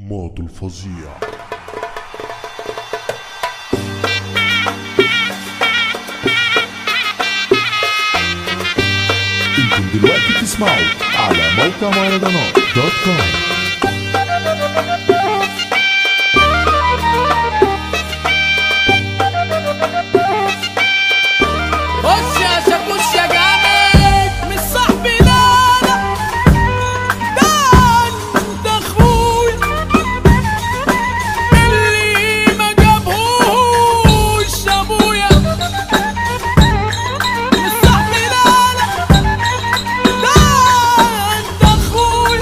ماضي الفظيع انتم دلوقتي بتسمعوا على موقع مهرجانات دوت كوم خش يا شاكوش يا جامد مش صاحبي لا لا ده انت اخوي اللي ما جابهوش ابويا مش صاحبي لا لا ده انت اخوي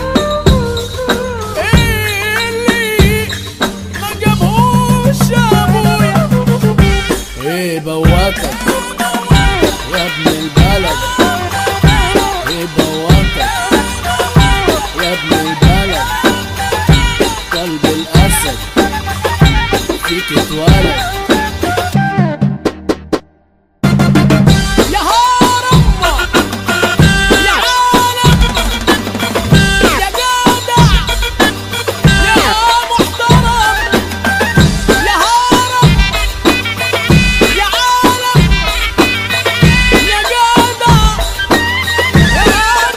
اللي ما جابهوش ابويا ايه بواتك يا ابن البلد ايه بواتك يا ابن البلد قلب الاسد فيك اتولد يا هرم يا عالم يا جدع يا محترم يا هرم يا عالم يا جدع يا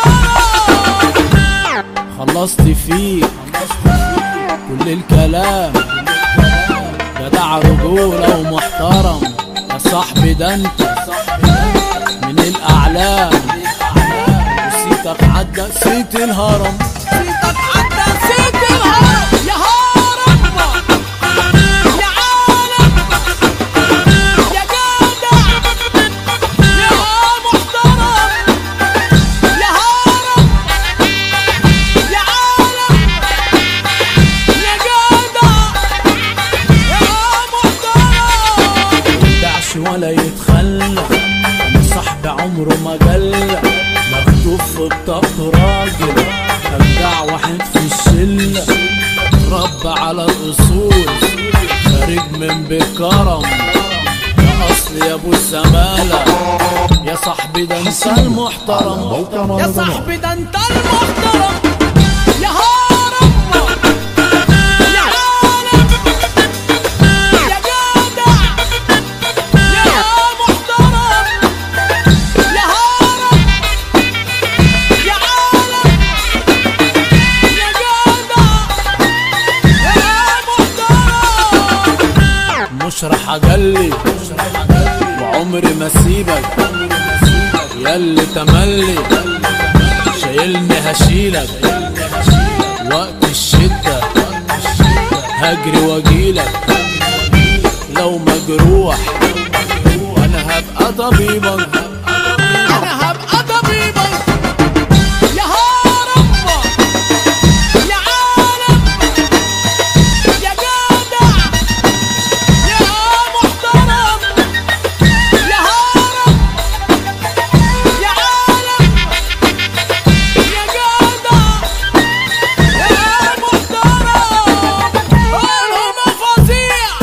محترم خلصت فيك كل الكلام جدع رجولة ومحترم يا صاحبي ده انت من الأعلام وسيتك عدى سيت الهرم سيتك عدى سيت الهرم يا هرم يا عالم يا جدع يا محترم يا هرم يا عالم يا جدع يا محترم يدعش ولا يتخلى انا صاحبي عمره ما جلى مكتوب في بطاقته راجل ابدع واحد في الشله رب على الاصول خارج من بكرم يا اصل يا ابو الزماله يا صاحبي ده انت المحترم موقع يا مهرجانات صاحبي ده انت المحترم يا هرم يا عالم يا جدع يا محترم يا هرم يا عالم يا جدع يا محترم مش راح اجلي وعمري ما اسيبك ياللي تملي شايلني هشيلك وقت الشدة هجري واجيلك لو مجروح انا هبقى طبيبك انا هبقى طبيبك يا هرم يا عالم يا جدع يا محترم يا هرم يا عالم يا جدع يا محترم قولهم فظيع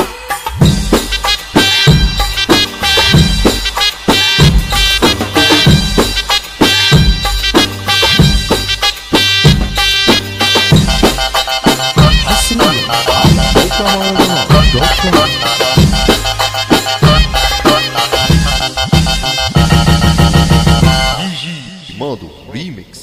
حصريا على موقع مهرجانات دوت كوم ماضو ريميكس